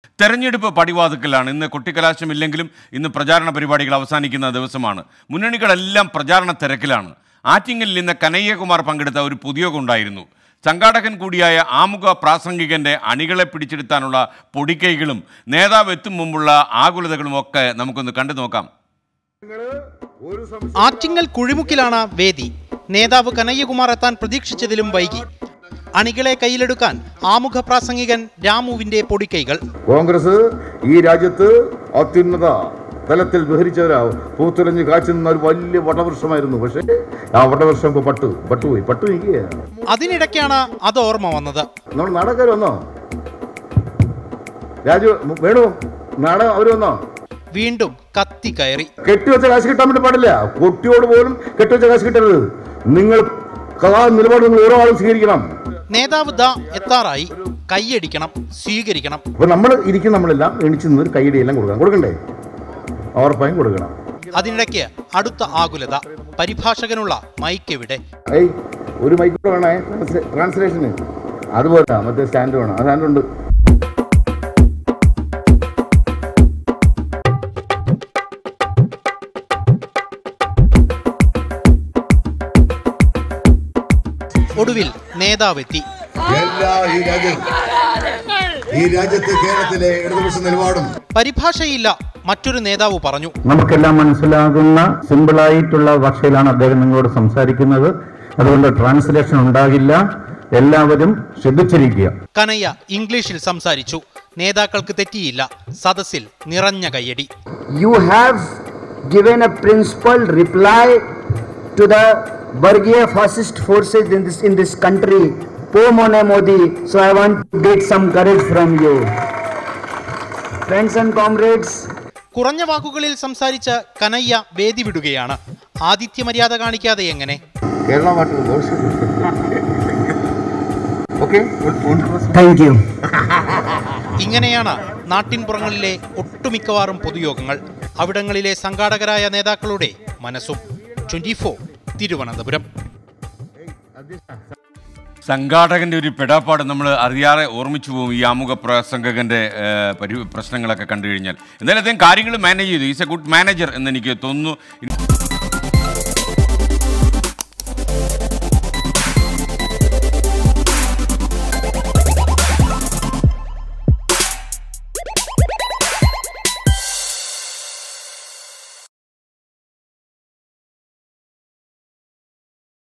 തെരഞ്ഞെടുപ്പ് പടിവാതുക്കലാണ് ഇന്ന് കൊട്ടിക്കലാശമില്ലെങ്കിലും ഇന്ന് പ്രചാരണ പരിപാടികൾ അവസാനിക്കുന്ന ദിവസമാണ് മുന്നണികളെല്ലാം പ്രചാരണ തിരക്കിലാണ് ആറ്റിങ്ങലിൽ ഇന്ന് കനയ്യകുമാർ പങ്കെടുത്ത ഒരു പൊതുയോഗം ഉണ്ടായിരുന്നു സംഘാടകൻ കൂടിയായ ആമുഖ പ്രാസംഗികന്റെ അണികളെ പിടിച്ചെടുത്താനുള്ള പൊടിക്കൈകളും നേതാവ് എത്തും മുമ്പുള്ള ആകുലതകളും ഒക്കെ നമുക്കൊന്ന് കണ്ടു നോക്കാം ആറ്റിങ്ങൽ കുഴിമുക്കിലാണ് വേദി നേതാവ് കനയ്യകുമാർ എത്താൻ പ്രതീക്ഷിച്ചതിലും വൈകി അണികളെ കയ്യിലെടുക്കാൻ ആമുഖ പ്രാസംഗികൻ രാമുവിന്റെ പൊടിക്കൈകൾ കോൺഗ്രസ് ഈ രാജ്യത്ത് അത്യുന്നത തലത്തിൽ വിഹരിച്ചവരാ പൂത്തുലഞ്ഞ് കാച്ചു നിന്ന ഒരു വലിയ വടവൃക്ഷമായിരുന്നു പക്ഷേ ആ വടവൃക്ഷം ഇപ്പൊ പട്ടു പട്ടുപോയി പട്ടു നിൽക്കുകയാണ് അതിനിടയ്ക്കാണ് അത് ഓർമ്മ വന്നത് നമ്മൾ നാടകക്കാർ വന്നോ രാജു വേണു നാടകം അവര് വന്നോ വീണ്ടും കത്തി കയറി കെട്ടിവെച്ച കാശ് കിട്ടാൻ വേണ്ടി പാടില്ല കുട്ടിയോട് പോലും കെട്ടിവെച്ച കാശ് കിട്ടരുത് നിങ്ങൾ ആ നിലപാട് നിങ്ങൾ ഓരോ ആളും സ്വീകരിക്കണം നേതാവ് ദാ എത്താറായി കൈയടിക്കണം സ്വീകരിക്കണം അപ്പൊ നമ്മൾ ഇരിക്കും നമ്മളെല്ലാം എണിച്ച് നിന്ന് ഒരു കൈയടിയെല്ലാം കൊടുക്കണം കൊടുക്കണ്ടേ ഉറപ്പായും കൊടുക്കണം അതിനിടയ്ക്ക് അടുത്ത ആകുലത പരിഭാഷകനുള്ള മൈക്ക് എവിടെ ഏയ് ഒരു മൈക്കൂടെ വേണേ ട്രാൻസ്ലേഷന് അതുപോലെ മറ്റേ സ്റ്റാൻഡ് വേണം ആ സ്റ്റാൻഡ് ഉണ്ട് ഒടുവിൽ നേതാവെത്തി എല്ലാ ഈ രാജ്യത്ത് ഈ രാജ്യത്ത് കേരളത്തിലെ ഇടതുപക്ഷ നിലപാടും പരിഭാഷയില്ല മറ്റൊരു നേതാവ് പറഞ്ഞു നമുക്കെല്ലാം മനസ്സിലാകുന്ന സിമ്പിളായിട്ടുള്ള ഭാഷയിലാണ് അദ്ദേഹം നിങ്ങളോട് സംസാരിക്കുന്നത് അതുകൊണ്ട് ട്രാൻസ്ലേഷൻ ഉണ്ടാകില്ല എല്ലാവരും ശ്രദ്ധിച്ചിരിക്കുക കനയ്യ ഇംഗ്ലീഷിൽ സംസാരിച്ചു നേതാക്കൾക്ക് തെറ്റിയില്ല സദസ്സിൽ നിറഞ്ഞ കയ്യടി you have given a principled reply to the Bargiya fascist forces in this in this country. Poor Mone Modi, so I want to get some courage from you. Friends and comrades, കുറഞ്ഞ വാക്കുകളിൽ സംസാരിച്ച കനയ്യ വേദി വിടുകയാണ് ആതിഥ്യ മര്യാദ കാണിക്കാതെ എങ്ങനെ കേരള പാട്ട് okay thank you. ഇങ്ങനെയാണ് നാട്ടിൻപുറങ്ങളിലെ ഒട്ടുമിക്കവാറും പൊതുയോഗങ്ങൾ അവിടങ്ങളിലെ സംഘാടകരായ നേതാക്കളുടെ മനസ്സും ട്വന്റി തിരുവനന്തപുരം സംഘാടകന്റെ ഒരു പെടാപ്പാട് നമ്മൾ അറിയാതെ ഓർമ്മിച്ചു പോകും ഈ ആമുഖ പ്രസംഗകന്റെ ഏഹ്, പരി പ്രശ്നങ്ങളൊക്കെ കണ്ടു കഴിഞ്ഞാൽ എന്തായാലും അദ്ദേഹം കാര്യങ്ങൾ മാനേജ് ചെയ്തു ഈസ് എ ഗുഡ് മാനേജർ എന്ന് എനിക്ക് തോന്നുന്നു